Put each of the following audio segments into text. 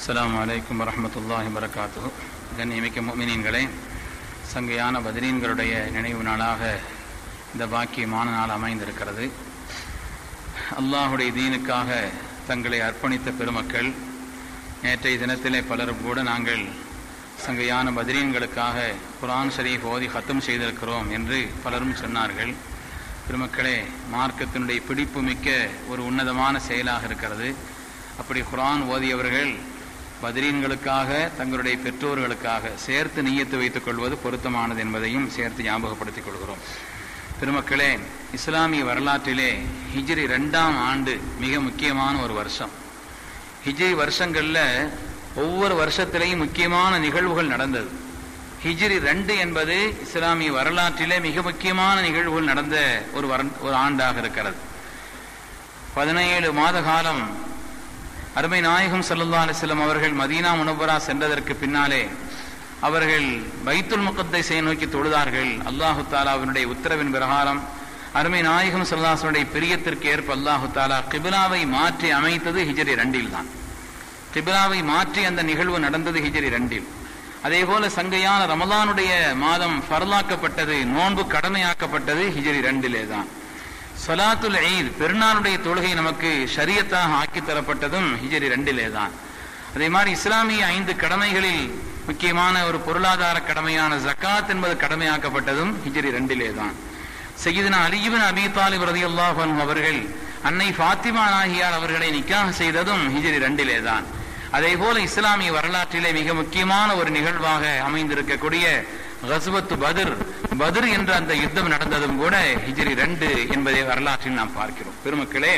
அஸ்ஸலாமு அலைக்கும் வரஹ்மத்துல்லாஹி வரகாத்துஹு கண்ணியமிக்க முஃமினீன்களே சங்கையான பத்ரீன்களுடைய நினைவு நாளாக இந்த பாக்கியமான நாள் அமைந்திருக்கிறது அல்லாஹுடைய தீனுக்காக தங்களை அர்ப்பணித்த பெருமக்கள் நேற்றைய தினத்திலே பலரும் கூட நாங்கள் சங்கையான பத்ரீன்களுக்காக குரான் ஷரீஃப் ஓதி ஹத்தம் செய்திருக்கிறோம் என்று பலரும் சொன்னார்கள் பெருமக்களே மார்க்கத்தினுடைய பிடிப்பு மிக்க ஒரு உன்னதமான செயலாக இருக்கிறது அப்படி குரான் ஓதியவர்கள் பத்ரீன்களுக்காக தங்களுடைய பெற்றோர்களுக்காக சேர்த்து நீயத்து வைத்துக் கொள்வது பொருத்தமானது என்பதையும் சேர்த்து ஞாபகப்படுத்திக் கொள்கிறோம் பெருமக்களே இஸ்லாமிய வரலாற்றிலே ஹிஜ்ரி ரெண்டாம் ஆண்டு மிக முக்கியமான ஒரு வருஷம் ஹிஜ்ரி வருஷங்கள்ல ஒவ்வொரு வருஷத்திலேயும் முக்கியமான நிகழ்வுகள் நடந்தது ஹிஜ்ரி ரெண்டு என்பது இஸ்லாமிய வரலாற்றிலே மிக முக்கியமான நிகழ்வுகள் நடந்த ஒரு ஒரு ஆண்டாக இருக்கிறது பதினேழு மாத காலம் அருமை நாயகம் சல்லா அலிஸ்லம் அவர்கள் மதீனா முனவரா சென்றதற்கு பின்னாலே அவர்கள் பைத்துல் முகத்தை நோக்கி தொழுதார்கள் அல்லாஹு தாலாவினுடைய உத்தரவின் பிரகாரம் அருமை நாயகம் சல்லாசனுடைய பிரியத்திற்கு ஏற்ப அல்லாஹு தாலா கிபிலாவை மாற்றி அமைத்தது ஹிஜரி ரெண்டில் தான் கிபிலாவை மாற்றி அந்த நிகழ்வு நடந்தது ஹிஜரி ரெண்டில் அதே போல சங்கையான ரமலானுடைய மாதம் ஃபர்லாக்கப்பட்டது நோன்பு கடமையாக்கப்பட்டது ஹிஜரி ரெண்டிலே தான் சொலாத்துல் ஈத் பெருநாளுடைய தொழுகை நமக்கு ஷரியத்தாக ஆக்கி தரப்பட்டதும் ஹிஜரி ரெண்டிலே தான் அதே மாதிரி இஸ்லாமிய ஐந்து கடமைகளில் முக்கியமான ஒரு பொருளாதார கடமையான ஜக்காத் என்பது கடமையாக்கப்பட்டதும் ஹிஜரி ரெண்டிலே தான் செய்தினா அலிபின் அபி தாலிப் ரதி அல்லாஹன் அவர்கள் அன்னை ஃபாத்திமா நாகியார் அவர்களை நிக்காக செய்ததும் ஹிஜரி ரெண்டிலே தான் அதே போல இஸ்லாமிய வரலாற்றிலே மிக முக்கியமான ஒரு நிகழ்வாக அமைந்திருக்கக்கூடிய கசுவத்து பத்ர் பத்ர் என்ற அந்த யுத்தம் நடந்ததும் கூட ஹிஜ்ரி ரெண்டு என்பதை வரலாற்றில் நாம் பார்க்கிறோம் பெருமக்களே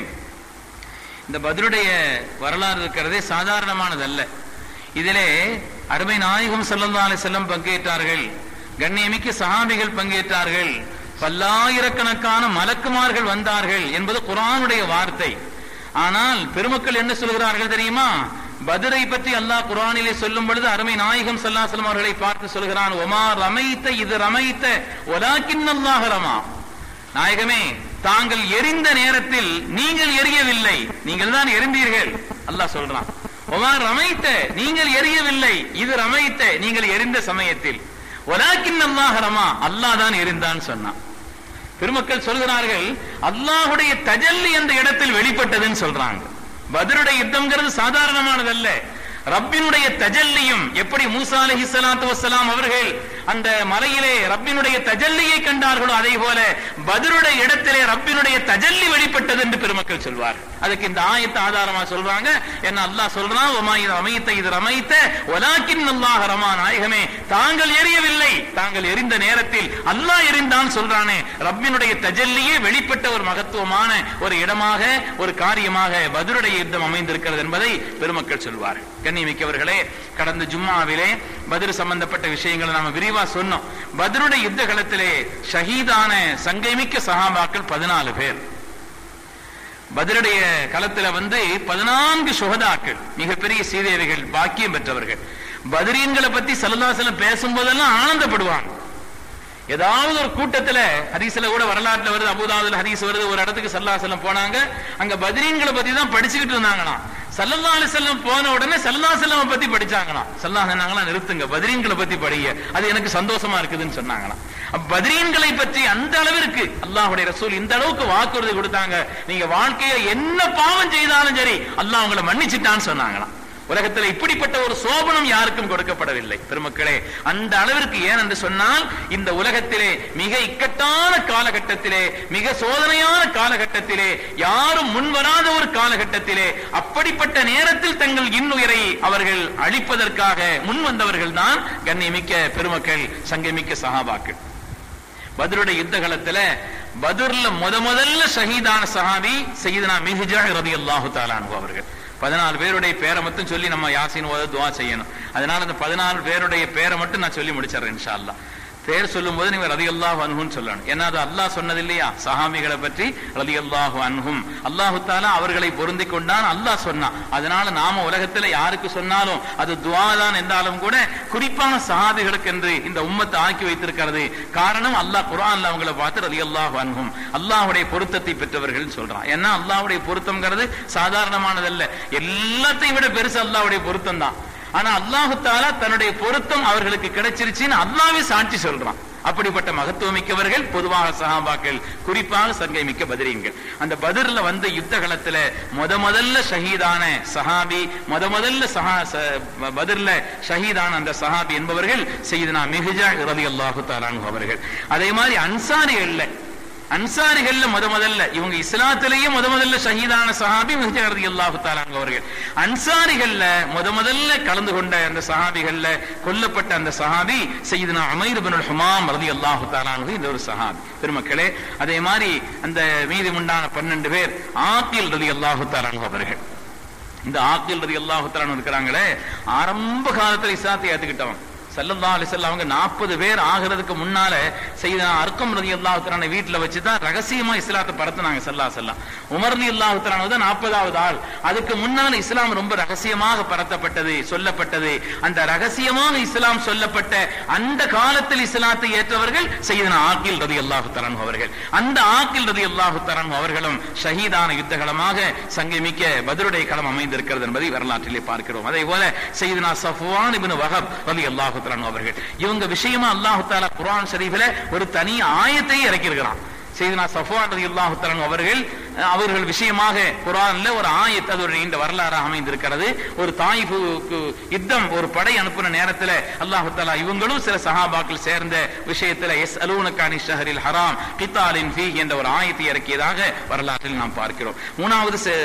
இந்த பத்ருடைய வரலாறு இருக்கிறதே சாதாரணமானதல்ல இதிலே அருமை நாயகம் சல்லா அலி செல்லம் பங்கேற்றார்கள் கண்ணியமிக்க சஹாபிகள் பங்கேற்றார்கள் பல்லாயிரக்கணக்கான மலக்குமார்கள் வந்தார்கள் என்பது குரானுடைய வார்த்தை ஆனால் பெருமக்கள் என்ன சொல்கிறார்கள் தெரியுமா பதரை பற்றி அல்லாஹ் குரானிலே சொல்லும் பொழுது அருமை நாயகம் சல்லாசலம் அவர்களை பார்த்து சொல்கிறான் ஒமா ரமைத்த இது ரமைத்த ஒலாக்கின் அல்லாஹ் ரமா நாயகமே தாங்கள் எரிந்த நேரத்தில் நீங்கள் எரியவில்லை நீங்கள் தான் எரிந்தீர்கள் அல்லாஹ் சொல்றான் ஒமா ரமைத்த நீங்கள் எரியவில்லை இது ரமைத்த நீங்கள் எரிந்த சமயத்தில் ஒலாக்கின் அல்லாஹ் ரமா அல்லாஹ் தான் எரிந்தான் சொன்னான் பெருமக்கள் சொல்கிறார்கள் அல்லாஹுடைய தஜல்லி அந்த இடத்தில் வெளிப்பட்டதுன்னு சொல்றாங்க பதருடைய யுத்தம்ங்கிறது சாதாரணமானதல்ல ரப்பினுடைய தஜல்லியும் எப்படி மூசா அலஹி சலாத்து வசலாம் அவர்கள் அந்த மலையிலே ரப்பினுடைய தஜல்லியை கண்டார்களோ அதே போல பதிலுடைய இடத்திலே ரப்பினுடைய தஜல்லி வெளிப்பட்டது என்று பெருமக்கள் சொல்வார் அதுக்கு இந்த ஆயத்தை ஆதாரமா சொல்றாங்க என்ன அல்லாஹ் சொல்றான் ஒமா இது அமைத்த இது ரமைத்த ஒலாக்கின் அல்லாஹ் ரமா நாயகமே தாங்கள் எரியவில்லை தாங்கள் எரிந்த நேரத்தில் அல்லாஹ் எரிந்தான் சொல்றானே ரப்பினுடைய தஜல்லியே வெளிப்பட்ட ஒரு மகத்துவமான ஒரு இடமாக ஒரு காரியமாக பதிலுடைய யுத்தம் அமைந்திருக்கிறது என்பதை பெருமக்கள் சொல்வார்கள் கண்ணியமிக்கவர்களே கடந்த ஜும்மாவிலே பதில் சம்பந்தப்பட்ட விஷயங்களை நாம விரிவா சொன்னோம் பதிலுடைய யுத்த களத்திலே ஷஹீதான சங்கைமிக்க சகாபாக்கள் பதினாலு பேர் பதிலுடைய களத்துல வந்து பதினான்கு சுகதாக்கள் மிகப்பெரிய சீதேவிகள் பாக்கியம் பெற்றவர்கள் பதிரியன்களை பத்தி சல்லதாசலம் பேசும்போதெல்லாம் ஆனந்தப்படுவாங்க ஏதாவது ஒரு கூட்டத்துல ஹதீஸ்ல கூட வரலாற்றுல வருது அபுதாபுல ஹதீஸ் வருது ஒரு இடத்துக்கு சல்லாசலம் போனாங்க அங்க பத்ரீன்களை பத்தி தான் படிச்சுக்கிட்டு இருந்தாங்களாம் சல்லல்லா செல்லம் போன உடனே சல்லா செல்லம் பத்தி படிச்சாங்களாம் சல்லா சொன்னாங்களா நிறுத்துங்க பத்ரீன்களை பத்தி படிங்க அது எனக்கு சந்தோஷமா இருக்குதுன்னு சொன்னாங்களாம் பத்ரீன்களை பற்றி அந்த அளவிற்கு அல்லாஹுடைய ரசூல் இந்த அளவுக்கு வாக்குறுதி கொடுத்தாங்க நீங்க வாழ்க்கையில என்ன பாவம் செய்தாலும் சரி அல்லாஹ் உங்களை மன்னிச்சுட்டான்னு சொன்னாங்களாம் உலகத்தில் இப்படிப்பட்ட ஒரு சோபனம் யாருக்கும் கொடுக்கப்படவில்லை பெருமக்களே அந்த அளவிற்கு ஏன் என்று சொன்னால் இந்த உலகத்திலே மிக இக்கட்டான காலகட்டத்திலே மிக சோதனையான காலகட்டத்திலே யாரும் முன்வராத ஒரு காலகட்டத்திலே அப்படிப்பட்ட நேரத்தில் தங்கள் இன்னுயிரை அவர்கள் அழிப்பதற்காக முன் வந்தவர்கள் தான் கண்ணியமிக்க பெருமக்கள் சங்கமிக்க சகாபாக்கள் பதருடைய யுத்த காலத்துல பதுர்ல முத முதல்ல ஷஹீதான சஹாபி சையீதனா மிஹிஜா ரதி அல்லாஹு தாலானு அவர்கள் பதினாலு பேருடைய பேரை மட்டும் சொல்லி நம்ம யாசின் ஓத துவா செய்யணும் அதனால அந்த பதினாலு பேருடைய பேரை மட்டும் நான் சொல்லி முடிச்சிடறேன் இன்ஷா அல்லா பேர் சொல்லும் போது நீங்க ரதி அல்லாஹ் அன்ஹுன்னு சொல்லணும் ஏன்னா அது அல்லாஹ் சொன்னது இல்லையா சஹாபிகளை பற்றி ரதி அல்லாஹு அன்ஹும் அல்லாஹு தாலா அவர்களை பொருந்தி கொண்டான் அல்லாஹ் சொன்னான் அதனால நாம உலகத்துல யாருக்கு சொன்னாலும் அது துவா தான் என்றாலும் கூட குறிப்பான சஹாபிகளுக்கு என்று இந்த உம்மத்தை ஆக்கி வைத்திருக்கிறது காரணம் அல்லாஹ் குர்ஆன்ல அவங்கள பார்த்து ரதி அல்லாஹு அன்ஹும் அல்லாஹ்வுடைய பொருத்தத்தை பெற்றவர்கள் சொல்றான் ஏன்னா அல்லாஹ்வுடைய பொருத்தம்ங்கிறது சாதாரணமானதல்ல எல்லாத்தையும் விட பெருசு அல்லாஹ்வுடைய பொருத்தம் தான் ஆனா அல்லாஹு தாலா தன்னுடைய பொருத்தம் அவர்களுக்கு கிடைச்சிருச்சுன்னு அல்லாவே சாட்சி சொல்றான் அப்படிப்பட்ட மகத்துவமிக்கவர்கள் பொதுவாக சஹாபாக்கள் குறிப்பாக சங்கை மிக்க பதிரீன்கள் அந்த பதிர்ல வந்த யுத்த களத்துல முத முதல்ல ஷஹீதான சஹாபி முத முதல்ல சஹா ச- பதிர்ல ஷஹீதான அந்த சஹாபி என்பவர்கள் செய்தனா மிகுஜா ரதி அல்லாஹு தாலானு அவர்கள் அதே மாதிரி அன்சாரிகள்ல அன்சாரிகள்ல முத முதல்ல இவங்க இஸ்லாத்திலேயே முத முதல்ல ஷஹீதான சஹாபி மிகுஜா ரதி அல்லாஹு தாலானு அவர்கள் அன்சாரிகள்ல முத முதல்ல கலந்து கொண்ட அந்த சஹாபிகள்ல கொல்லப்பட்ட அந்த சஹாபி செய்தனா அமைர் பின் ஹுமாம் ரதி அல்லாஹு தாலானு இந்த ஒரு சஹாபி பெருமக்களே அதே மாதிரி அந்த மீதி உண்டான பன்னெண்டு பேர் ஆக்கில் ரதி அல்லாஹு தாலானு அவர்கள் இந்த ஆக்கில் ரதி அல்லாஹு தாலானு இருக்கிறாங்களே ஆரம்ப காலத்துல இஸ்லாத்தை ஏத்துக்கிட்டவன் சல்லல்லா அலிசல்ல அவங்க நாற்பது பேர் ஆகிறதுக்கு முன்னால செய்த அர்க்கம் ரதி அல்லாஹுத்தரான வீட்டுல வச்சுதான் ரகசியமா இஸ்லாத்தை பரத்துனாங்க சல்லா செல்லாம் உமர் ரதி அல்லாஹுத்தரான தான் நாற்பதாவது ஆள் அதுக்கு முன்னால இஸ்லாம் ரொம்ப ரகசியமாக பரத்தப்பட்டது சொல்லப்பட்டது அந்த ரகசியமாக இஸ்லாம் சொல்லப்பட்ட அந்த காலத்தில் இஸ்லாத்தை ஏற்றவர்கள் செய்தன ஆக்கில் ரதி அல்லாஹுத்தரான் அவர்கள் அந்த ஆக்கில் ரதி அல்லாஹுத்தரான் அவர்களும் ஷஹீதான யுத்தகலமாக சங்கமிக்க பதிலுடைய களம் அமைந்திருக்கிறது என்பதை வரலாற்றிலே பார்க்கிறோம் அதே போல செய்தனா சஃப்வான் இப்னு வஹப் ரலி அல்லாஹு அவர்கள் இவங்க விஷயமா அல்லாஹு தாலா குர்ஆன் ஷரீஃபில ஒரு தனி ஆயத்தை இறக்கியிருக்கிறான் செய்தனா சஃப்வான் ரலி அல்லாஹு அவர்கள் அஹ், அவர்கள் விஷயமாக குர்ஆன்ல ஒரு ஆயத் அது ஒரு நீண்ட வரலாறாக அமைந்திருக்கிறது ஒரு தாயிஃபுக்கு யுத்தம் ஒரு படை அனுப்புன நேரத்துல அல்லாஹு தாலா இவங்களும் சில சஹாபாக்கள் சேர்ந்த விஷயத்துல எஸ் அலூனக்கானி ஷஹரில் ஹராம் கித்தாலின் ஃபீ என்ற ஒரு ஆயத்தை இறக்கியதாக வரலாற்றில் நாம் பார்க்கிறோம் மூணாவது செ-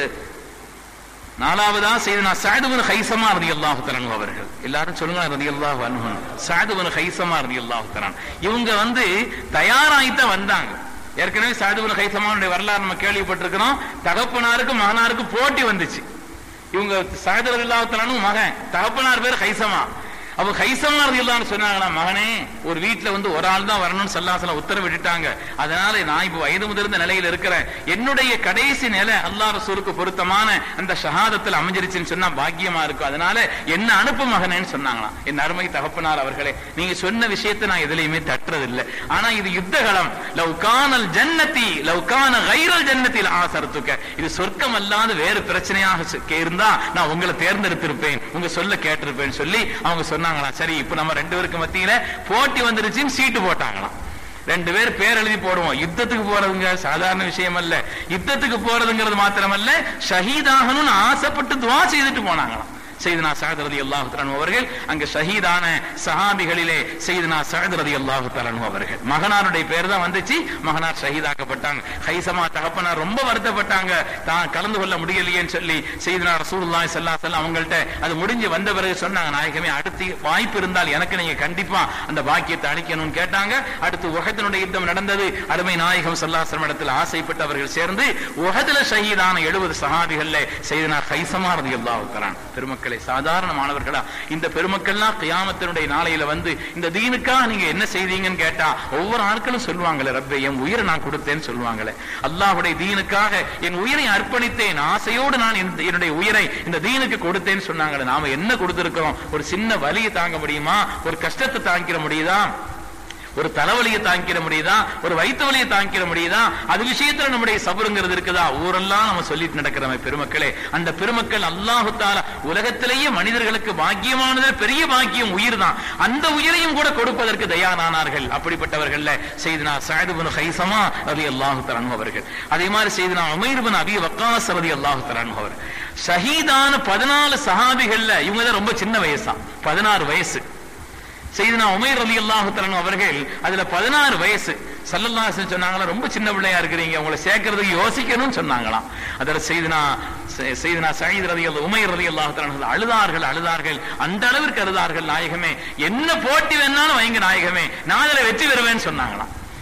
நாலாவதா செய்தனா சாதுபன் ஹைசமா ரதி அல்லாஹு தரன் அவர்கள் எல்லாரும் சொல்லுங்க ரதி அல்லாஹு அன்ஹு சாதுபன் ஹைசமா ரதி அல்லாஹு தரன் இவங்க வந்து தயாராயித்தான் வந்தாங்க ஏற்கனவே சாதுபன் ஹைசமாவுடைய வரலாறு நம்ம கேள்விப்பட்டிருக்கிறோம் தகப்பனாருக்கும் மகனாருக்கும் போட்டி வந்துச்சு இவங்க சாது ரதி அல்லாஹு தரனும் மகன் தகப்பனார் பேர் ஹைசமா அப்ப ஹைசமா ரதியல்லான்னு சொன்னாங்களா மகனே ஒரு வீட்டுல வந்து ஒரு ஆள் தான் வரணும்னு சல்லாசலம் உத்தரவிட்டுட்டாங்க அதனால நான் இப்ப வயது முதிர்ந்த நிலையில இருக்கிறேன் என்னுடைய கடைசி நிலை அல்லாஹ் ரசூலுக்கு பொருத்தமான அந்த ஷஹாதத்தில் அமைஞ்சிருச்சுன்னு சொன்னா பாக்கியமா இருக்கும் அதனால என்ன அனுப்பு மகனேன்னு சொன்னாங்களாம் என் அருமை தகப்பனார் அவர்களே நீங்க சொன்ன விஷயத்தை நான் எதுலையுமே தட்டுறதில்லை ஆனா இது யுத்தகலம் லவ் கானல் ஜன்னதி லவ் கான கைரல் ஜன்னத்தில் ஆசரத்துக்க இது சொர்க்கம் அல்லாத வேறு பிரச்சனையாக சு- இருந்தா நான் உங்களை தேர்ந்தெடுத்திருப்பேன் உங்க சொல்ல கேட்டிருப்பேன் சொல்லி அவங்க சொன்னாங்களாம் சரி இப்ப நம்ம ரெண்டு பேருக்கு மத்தியில போட்டி வந்துருச்சுன்னு சீட்டு போட்டாங்களாம் ரெண்டு பேர் பேர் எழுதி போடுவோம் யுத்தத்துக்கு போறதுங்க சாதாரண விஷயம் அல்ல யுத்தத்துக்கு போறதுங்கிறது மாத்திரமல்ல ஷஹீதாகணும்னு ஆசைப்பட்டு துவா செய்துட்டு போனாங்களாம் செய்தனா சஹத் ரதி அல்லாஹு தலானு அவர்கள் அங்க ஷஹீதான சஹாபிகளிலே செய்தனா சஹத் ரதி அல்லாஹு தலானு அவர்கள் மகனாருடைய பேர் தான் வந்துச்சு மகனார் ஷஹீதாக்கப்பட்டாங்க ஹைசமா தகப்பனார் ரொம்ப வருத்தப்பட்டாங்க தான் கலந்து கொள்ள முடியலையேன்னு சொல்லி செய்தனா ரசூலுல்லாஹி ஸல்லல்லாஹு அலைஹி வஸல்லம் அவங்கள்ட்ட அது முடிஞ்சு வந்த பிறகு சொன்னாங்க நாயகமே அடுத்து வாய்ப்பு இருந்தால் எனக்கு நீங்க கண்டிப்பா அந்த பாக்கியத்தை அளிக்கணும்னு கேட்டாங்க அடுத்து உஹத்தினுடைய யுத்தம் நடந்தது அருமை நாயகம் சல்லாசலம் இடத்துல ஆசைப்பட்டவர்கள் சேர்ந்து உஹதுல ஷஹீதான எழுபது சஹாபிகள்ல செய்தனா ஹைசமா ரதி அல்லாஹு தலான் பெருமக்களை சாதாரணமானவர்களா இந்த பெருமக்கள்லாம் கியாமத்தினுடைய நாளையில வந்து இந்த தீனுக்காக நீங்க என்ன செய்தீங்கன்னு கேட்டா ஒவ்வொரு ஆட்களும் சொல்லுவாங்களே ரப்பே என் உயிரை நான் கொடுத்தேன்னு சொல்லுவாங்களே அல்லாஹ்வுடைய தீனுக்காக என் உயிரை அர்ப்பணித்தேன் ஆசையோடு நான் இந்த- என்னுடைய உயிரை இந்த தீனுக்கு கொடுத்தேன்னு சொன்னாங்களே நாம என்ன கொடுத்திருக்கிறோம் ஒரு சின்ன வலியை தாங்க முடியுமா ஒரு கஷ்டத்தை தாங்கிட முடியுதா ஒரு தலைவலியை தாங்கிட முடியுதா ஒரு வயிற்று வலியை தாங்கிட முடியுதா அது விஷயத்துல நம்முடைய சபருங்கிறது இருக்குதா ஊரெல்லாம் நம்ம சொல்லிட்டு நடக்கிறோமே பெருமக்களே அந்த பெருமக்கள் அல்லாஹு தாலா உலகத்திலேயே மனிதர்களுக்கு பாக்கியமானது பெரிய பாக்கியம் உயிர் தான் அந்த உயிரையும் கூட கொடுப்பதற்கு தயாரானார்கள் அப்படிப்பட்டவர்கள்ல செய்தனா சாயிதுபுன் ஹைசமா ரதி அல்லாஹு தலானு அவர்கள் அதே மாதிரி செய்தனா உமைர்பின் அபி வக்காஸ் ரதி அல்லாஹு தலானு அவர் ஷஹீதான பதினாலு சஹாபிகள்ல இவங்க தான் ரொம்ப சின்ன வயசா பதினாறு வயசு செய்தனா உமைர் ரலி அல்லாஹு அவர்கள் அதுல பதினாறு வயசு சல்லல்லாஹு அலைஹி வஸல்லம் சொன்னாங்களா ரொம்ப சின்ன பிள்ளையா இருக்கிறீங்க உங்களை சேர்க்கறதுக்கு யோசிக்கணும்னு சொன்னாங்களாம் அதில் செய்தனா செய்தனா சயீத் ரதி உமைர் ரலி அல்லாஹு அழுதார்கள் அழுதார்கள் அந்த அளவிற்கு அழுதார்கள் நாயகமே என்ன போட்டி வேணாலும் வைங்க நாயகமே நான் அதுல வெற்றி பெறுவேன்னு சொன்னாங்களாம்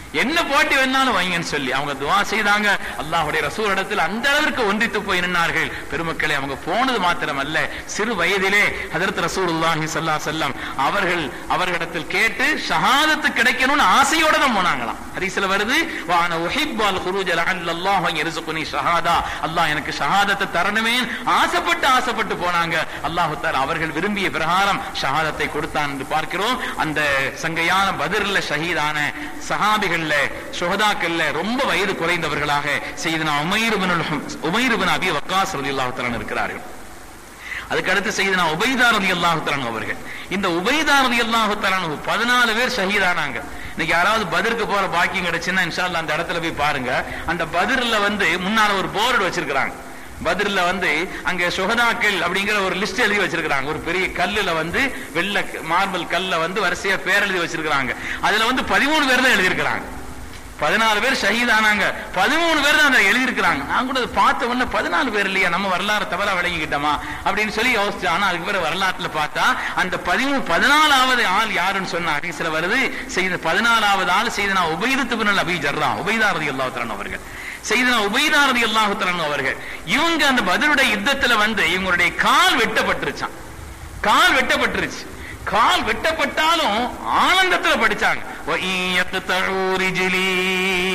என்ன போட்டி வேணாலும் வைங்கன்னு சொல்லி அவங்க துவா செய்தாங்க அல்லாஹ்வுடைய ரசூல் இடத்தில் அந்த அளவிற்கு ஒன்றித்து போய் நின்னார்கள் பெருமக்களே அவங்க போனது மாத்திரமல்ல சிறு வயதிலே ஹதரத் ரசூலுல்லாஹி ஸல்லல்லாஹு அலைஹி வஸல்லம் அவர்கள் அவர்களிடத்தில் கேட்டு ஷஹாதத்து கிடைக்கணும்னு ஆசையோட தான் போனாங்களாம் ஹதீஸ்ல வருது வான உஹிப்பு அல் குரூஜ லஅல்லாஹு யர்சுகுனி ஷஹாதா அல்லாஹ் எனக்கு ஷஹாதத்தை தரணுமே ஆசைப்பட்டு ஆசைப்பட்டு போனாங்க அல்லாஹ் தஆலா அவர்கள் விரும்பிய பிரகாரம் ஷஹாதத்தை கொடுத்தான் என்று பார்க்கிறோம் அந்த சங்கையான பதிரில் ஷஹீதான சஹாபிகள்ல சுஹதாக்கள்ல ரொம்ப வயது குறைந்தவர்களாக செய்தனா உமைர் பின் உமைர் பின் அபி வக்காஸ் ரலியல்லாஹு தஆலா இருக்கிறார்கள் அதுக்கு அடுத்து செய்தனா உபைதா ரலியல்லாஹு தஆலா அவர்கள் இந்த உபைதா ரலியல்லாஹு தஆலா 14 பேர் ஷஹீதானாங்க இன்னைக்கு யாராவது பதிருக்கு போற பாக்கியம் கிடைச்சுன்னா இன்ஷா அல்லாஹ் அந்த இடத்துல போய் பாருங்க அந்த பதிரில் வந்து முன்னால ஒரு போர்டு வச்சிருக்கிறாங்க பதிரில் வந்து அங்க சுகதாக்கள் அப்படிங்கிற ஒரு லிஸ்ட் எழுதி வச்சிருக்காங்க ஒரு பெரிய கல்லுல வந்து வெள்ளை மார்பிள் கல்ல வந்து வரிசையா பேர் எழுதி வச்சிருக்காங்க அதுல வந்து பதிமூணு பேர் தான் எழுதியிருக்கிறாங்க பதினாலு பேர் ஷஹீதானாங்க பதிமூணு பேர் தான் அதை எழுதியிருக்கிறாங்க நான் கூட அதை பார்த்த உடனே பதினாலு பேர் இல்லையா நம்ம வரலாறு தவறா விளங்கிக்கிட்டோமா அப்படின்னு சொல்லி யோசிச்சேன் ஆனா அதுக்கு பிறகு வரலாற்றுல பார்த்தா அந்த பதிமூணு பதினாலாவது ஆள் யாருன்னு சொன்ன ஹதீஸ்ல வருது செய்த பதினாலாவது ஆள் செய்தனா உபைதத்து பின்னல் அபி ஜர்ரா உபைதாரதி அல்லாஹ் அவர்கள் செய்தனா உபைதாரதி அல்லாஹ் அவர்கள் இவங்க அந்த பதிலுடைய யுத்தத்துல வந்து இவங்களுடைய கால் வெட்டப்பட்டுருச்சான் கால் வெட்டப்பட்டுருச்சு கால் வெட்டப்பட்டாலும் ஆனந்தத்துல படிச்சாங்க وَإِن يَقْطَعُوا رِجْلِي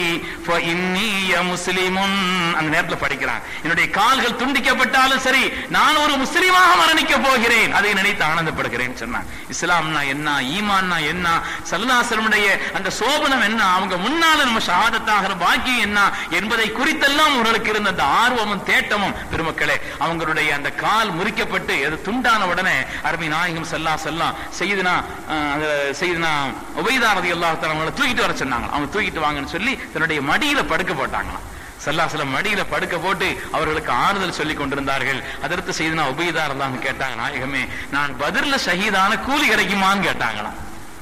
فَإِنِّي مُسْلِمٌ அந்த நேரத்துல படிக்கிறாங்க என்னுடைய கால்கள் துண்டிக்கப்பட்டாலும் சரி நான் ஒரு முஸ்லிமாக மரணிக்க போகிறேன் அதை நினைத்து ஆனந்தப்படுகிறேன் சொன்னாங்க இஸ்லாம்னா என்ன ஈமான்னா என்ன சல்லாசலமுடைய அந்த சோபனம் என்ன அவங்க முன்னால நம்ம ஷஹாதத்தாகிற பாக்கியம் என்ன என்பதை குறித்தெல்லாம் அவர்களுக்கு இருந்த அந்த ஆர்வமும் தேட்டமும் பெருமக்களே அவங்களுடைய அந்த கால் முறிக்கப்பட்டு அது துண்டான உடனே அருமை நாயகம் சல்லா செல்லாம் செய்துனா செய்துனா உபைதாரதி எல்லா அவங்களை தூக்கிட்டு வர சொன்னாங்க அவங்க தூக்கிட்டு வாங்கன்னு சொல்லி தன்னுடைய மடியில படுக்க போட்டாங்களாம் சல்லாசலம் மடியில படுக்க போட்டு அவர்களுக்கு ஆறுதல் சொல்லி கொண்டிருந்தார்கள் அதற்கு செய்து உபயதா இருந்தாங்க கேட்டாங்க நாயகமே நான் பதிர்ல ஷஹீதான கூலி கிடைக்குமான்னு கேட்டாங்களாம்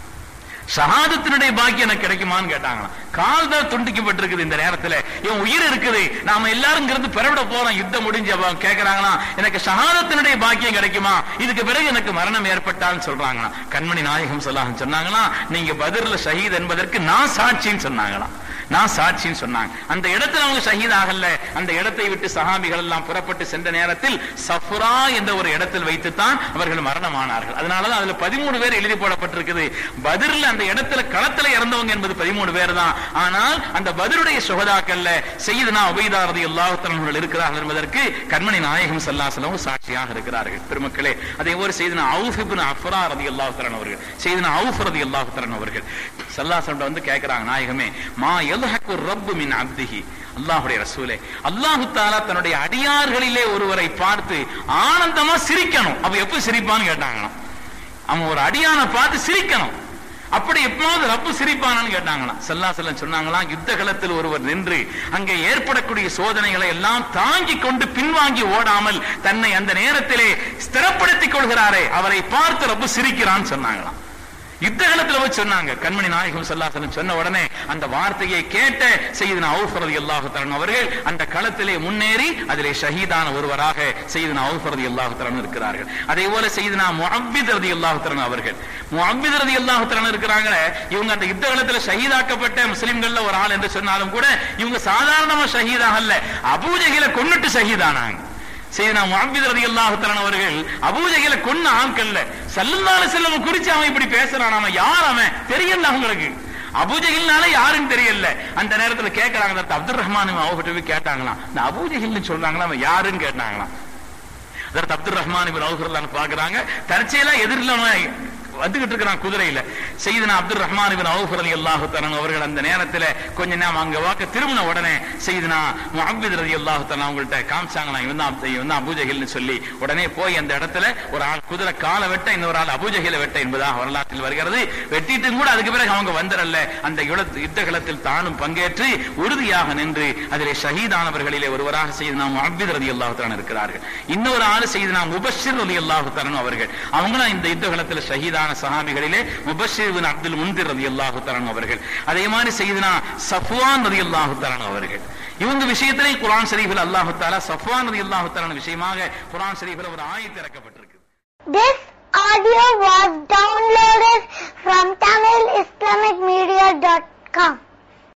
ஷஹாதத்தினுடைய பாக்கியம் எனக்கு கிடைக்குமான்னு கேட்டாங்களாம் கால் தான் துண்டிக்கப்பட்டிருக்குது இந்த நேரத்துல இவன் உயிர் இருக்குது நாம எல்லாரும் இங்கிருந்து பிறவிட போறோம் யுத்தம் முடிஞ்சு அவங்க கேட்கறாங்களா எனக்கு ஷஹாதத்தினுடைய பாக்கியம் கிடைக்குமா இதுக்கு பிறகு எனக்கு மரணம் ஏற்பட்டான்னு சொல்றாங்களாம் கண்மணி நாயகம் சொல்லாங்க சொன்னாங்களா நீங்க பதிர்ல ஷஹீத் என்பதற்கு நான் சாட்சின்னு சொன்னாங்களாம் நான் சாட்சின்னு சொன்னாங்க அந்த இடத்துல அவங்க ஷஹீத் ஆகல அந்த இடத்தை விட்டு சஹாபிகள் எல்லாம் புறப்பட்டு சென்ற நேரத்தில் சஃபுரா என்ற ஒரு இடத்தில் வைத்துத்தான் அவர்கள் மரணமானார்கள் அதனாலதான் அதுல பதிமூணு பேர் எழுதி போடப்பட்டிருக்குது பதிரில் அந்த இடத்துல களத்துல இறந்தவங்க என்பது பதிமூணு பேர் தான் ஆனால் அந்த பதிலுடைய சுகதாக்கல்ல செய்தனா உபயதாரதி எல்லாத்தனர்கள் இருக்கிறார்கள் என்பதற்கு கண்மணி நாயகம் சல்லாசலம் சாட்சியாக இருக்கிறார்கள் பெருமக்களே அதே போல செய்தனா அவுஃபிபின் அஃபரா ரதி அல்லாஹுத்தரன் அவர்கள் செய்தனா அவுஃப் ரதி அல்லாஹுத்தரன் அவர்கள் சல்லாசலம் வந்து கேட்கிறாங்க நாயகமே மா எல்ஹக்கு ரப்பு மின் அப்திஹி அல்லாஹுடைய ரசூலே அல்லாஹு தாலா தன்னுடைய அடியார்களிலே ஒருவரை பார்த்து ஆனந்தமா சிரிக்கணும் அப்ப எப்ப சிரிப்பான்னு கேட்டாங்களாம் அவன் ஒரு அடியான பார்த்து சிரிக்கணும் அப்படி எப்போது ரப்பு சிரிப்பானான்னு கேட்டாங்களாம் சல்லா செல்லம் சொன்னாங்களாம் யுத்த களத்தில் ஒருவர் நின்று அங்கே ஏற்படக்கூடிய சோதனைகளை எல்லாம் தாங்கி கொண்டு பின்வாங்கி ஓடாமல் தன்னை அந்த நேரத்திலே ஸ்திரப்படுத்திக் கொள்கிறாரே அவரை பார்த்து ரப்பு சிரிக்கிறான்னு சொன்னாங்களாம் யுத்த காலத்துல போய் சொன்னாங்க கண்மணி நாயகம் சல்லாசலம் சொன்ன உடனே அந்த வார்த்தையை கேட்ட செய்தன அவுஃபரதி அல்லாஹு தரன் அவர்கள் அந்த களத்திலே முன்னேறி அதிலே ஷஹீதான ஒருவராக செய்தன அவுஃபரதி அல்லாஹு தரன் இருக்கிறார்கள் அதே போல செய்தனா முஹப்பித் ரதி அல்லாஹு தரன் அவர்கள் முஹப்பித் ரதி அல்லாஹு தரன் இருக்கிறாங்க இவங்க அந்த யுத்த காலத்துல ஷஹீதாக்கப்பட்ட முஸ்லிம்கள்ல ஒரு ஆள் என்று சொன்னாலும் கூட இவங்க சாதாரணமா ஷஹீதாகல்ல அபூஜகில கொன்னுட்டு ஷஹீதானாங்க செய்தனா முஹப்பித் ரதி அல்லாஹு தரன் அவர்கள் அபூஜகில கொன்ன ஆட்கள்ல சல்லல்லாஹு செல்லம் குறிச்சு அவன் இப்படி பேசுறான் அவன் யார் அவன் தெரியல அவங்களுக்கு அபூஜகில்னால யாருன்னு தெரியல அந்த நேரத்துல கேட்கறாங்க அப்துல் ரஹ்மான் அவகிட்ட போய் கேட்டாங்களாம் இந்த அபூஜகில்னு சொல்றாங்களா அவன் யாருன்னு கேட்டாங்களாம் அதற்கு அப்துல் ரஹ்மான் இவர் அவுகர்லான்னு பாக்குறாங்க தற்செயலா எதிரில் வந்துகிட்டு இருக்கிறான் குதிரையில செய்தனா அப்துல் ரஹ்மான் இவன் அவுஃபர் அலி அல்லாஹு தரன் அவர்கள் அந்த நேரத்துல கொஞ்ச நேரம் அங்க வாக்க திரும்பின உடனே செய்தனா முஹப்பித் ரதி அல்லாஹு தரன் அவங்கள்ட்ட காமிச்சாங்களாம் இவன் தான் இவன் தான் அபூஜஹில்னு சொல்லி உடனே போய் அந்த இடத்துல ஒரு ஆள் குதிரை காலை வெட்ட இன்னொரு ஆள் அபூஜஹில வெட்ட என்பதாக வரலாற்றில் வருகிறது வெட்டிட்டும் கூட அதுக்கு பிறகு அவங்க வந்துடல அந்த யுத்த களத்தில் தானும் பங்கேற்று உறுதியாக நின்று அதிலே ஷஹீதானவர்களிலே ஒருவராக செய்தனா முஹப்பித் ரதி அல்லாஹு தரன் இருக்கிறார்கள் இன்னொரு ஆள் செய்தனா முபஷிர் ரதி அல்லாஹு தரன் அவர்கள் அவங்களும் இந்த யுத்த களத்தில் ஷஹீதா மீதான சஹாபிகளிலே முபஷிர் அப்துல் முந்திர் ரதி அல்லாஹு தரன் அவர்கள் அதே மாதிரி செய்தனா சஃப்வான் ரதி அல்லாஹு தரன் அவர்கள் இவங்க விஷயத்திலே குரான் ஷரீஃபில் அல்லாஹு தாலா சஃப்வான் ரதி அல்லாஹு தரன் விஷயமாக குரான் ஷரீஃபில் ஒரு ஆயத்து இறக்கப்பட்டிருக்கு This audio was downloaded from TamilIslamicMedia.com.